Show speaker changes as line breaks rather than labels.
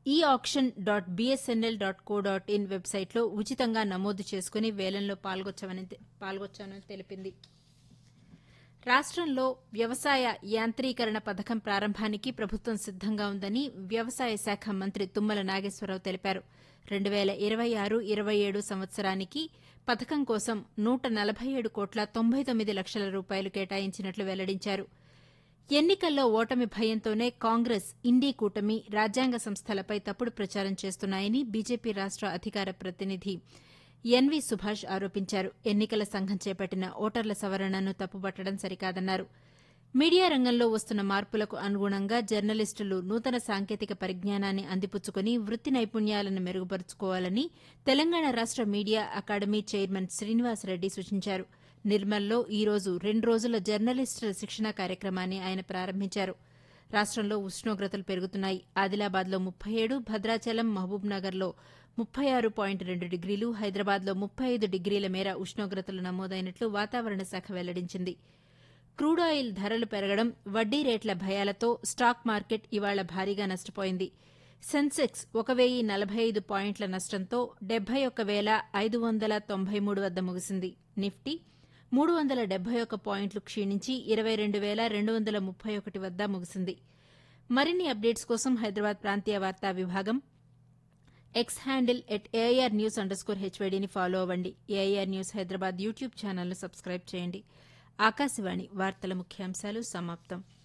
ఈ auction dot BSNL dot co dot in వెబ్సైట్లో ఉచితంగా నమోదు చేసుకుని వేలంలో పాల్గొచ్చమని పాల్గొచ్చానని తెలిపింది రాష్టంలో వ్యవసాయ యాంత్రీకరణ పథకం ప్రారంభానికి ప్రభుత్వం సిద్దంగా ఉందని వ్యవసాయ శాఖ మంత్రి తుమ్మల నాగేశ్వరరావు తెలిపారు రెండు వేల ఇరవై ఆరు ఇరవై ఏడు సంవత్సరానికి పథకం కోసం నూట నలభై ఏడు కోట్ల తొంభై తొమ్మిది లక్షల రూపాయలు కేటాయించినట్లు వెల్లడించారు ఎన్నికల్లో ఓటమి భయంతోనే కాంగ్రెస్ ఇండీ కూటమి రాజ్యాంగ సంస్థలపై తప్పుడు ప్రచారం చేస్తున్నాయని బీజేపీ రాష్ట అధికార ప్రతినిధి ఎన్వి సుభాష్ ఆరోపించారు ఎన్నికల సంఘం చేపట్టిన ఓటర్ల సవరణను తప్పుబట్టడం సరికాదన్నారు మీడియా రంగంలో వస్తున్న మార్పులకు అనుగుణంగా జర్నలిస్టులు నూతన సాంకేతిక పరిజ్ఞానాన్ని అందిపుచ్చుకుని వృత్తి నైపుణ్యాలను మెరుగుపరుచుకోవాలని తెలంగాణ రాష్ట మీడియా అకాడమీ చైర్మన్ శ్రీనివాసరెడ్డి సూచించారు నిర్మల్లో ఈ రోజు రెండు రోజుల జర్నలిస్టుల శిక్షణ కార్యక్రమాన్ని ఆయన ప్రారంభించారు రాష్టంలో ఉష్ణోగ్రతలు పెరుగుతున్నాయి ఆదిలాబాద్లో ముప్పై ఏడు భద్రాచలం మహబూబ్నగర్లో ముప్పై ఆరు పాయింట్ రెండు డిగ్రీలు హైదరాబాద్లో ముప్పై ఐదు డిగ్రీల మేర ఉష్ణోగ్రతలు నమోదైనట్లు వాతావరణ శాఖ వెల్లడించింది క్రూడాయిల్ ధరలు పెరగడం వడ్డీ రేట్ల భయాలతో స్టాక్ మార్కెట్ ఇవాళ భారీగా నష్టపోయింది సెన్సెక్స్ ఒక వెయ్యి నలభై ఐదు పాయింట్ల నష్టంతో డెబ్బై ఒక్క వేల ఐదు వందల తొంభై మూడు వద్ద ముగిసింది నిఫ్టీ మూడు వందల డెబ్బై ఒక్క పాయింట్లు క్షీణించి ఇరవై రెండు వేల రెండు వందల ముప్పై ఒకటి వద్ద ముగిసింది మరిన్ని అప్డేట్స్ కోసం హైదరాబాద్ ప్రాంతీయ వార్తా విభాగం X handle at AIR news underscore హెచ్వైడీని ఫాలో అవ్వండి ఏఐఆర్ న్యూస్ హైదరాబాద్ యూట్యూబ్ ఛానల్ను సబ్స్క్రైబ్ చేయండి ఆకాశవాణి వార్తల ముఖ్యాంశాలు సమాప్తం